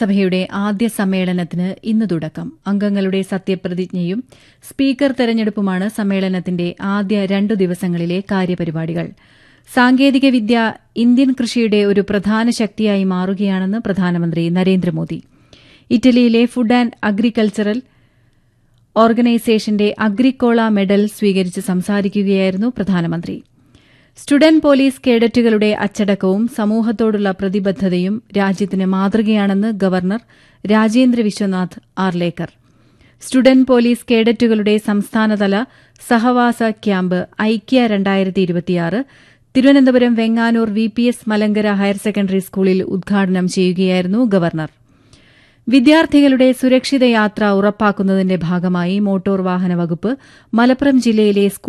നിയമസഭയുടെ ആദ്യ സമ്മേളനത്തിന് ഇന്ന് തുടക്കം അംഗങ്ങളുടെ സത്യപ്രതിജ്ഞയും സ്പീക്കർ തെരഞ്ഞെടുപ്പുമാണ് സമ്മേളനത്തിന്റെ ആദ്യ രണ്ടു ദിവസങ്ങളിലെ കാര്യപരിപാടികൾ സാങ്കേതികവിദ്യ ഇന്ത്യൻ കൃഷിയുടെ ഒരു പ്രധാന ശക്തിയായി മാറുകയാണെന്ന് പ്രധാനമന്ത്രി നരേന്ദ്രമോദി ഇറ്റലിയിലെ ഫുഡ് ആൻഡ് അഗ്രികൾച്ചറൽ ഓർഗനൈസേഷന്റെ അഗ്രിക്കോള മെഡൽ സ്വീകരിച്ച് സംസാരിക്കുകയായിരുന്നു പ്രധാനമന്ത്രി സ്റ്റുഡന്റ് പോലീസ് കേഡറ്റുകളുടെ അച്ചടക്കവും സമൂഹത്തോടുള്ള പ്രതിബദ്ധതയും രാജ്യത്തിന് മാതൃകയാണെന്ന് governor Rajendra Vishwanath Arlekar student police കേഡറ്റുകളുടെ സംസ്ഥാനതല സഹവാസ ക്യാമ്പ് ഐക്യ രണ്ടായിരത്തി ഇരുപത്തിയാറ് Thiruvananthapuram Venganoor V P S Malankara higher secondary സ്കൂളിൽ ഉദ്ഘാടനം ചെയ്യുകയായിരുന്നു ഗവർണർ വിദ്യാർത്ഥികളുടെ സുരക്ഷിത യാത്ര ഉറപ്പാക്കുന്നതിന്റെ ഭാഗമായി മോട്ടോർ വാഹന വകുപ്പ് മലപ്പുറം ജില്ലയിലെ സ്കൂൾ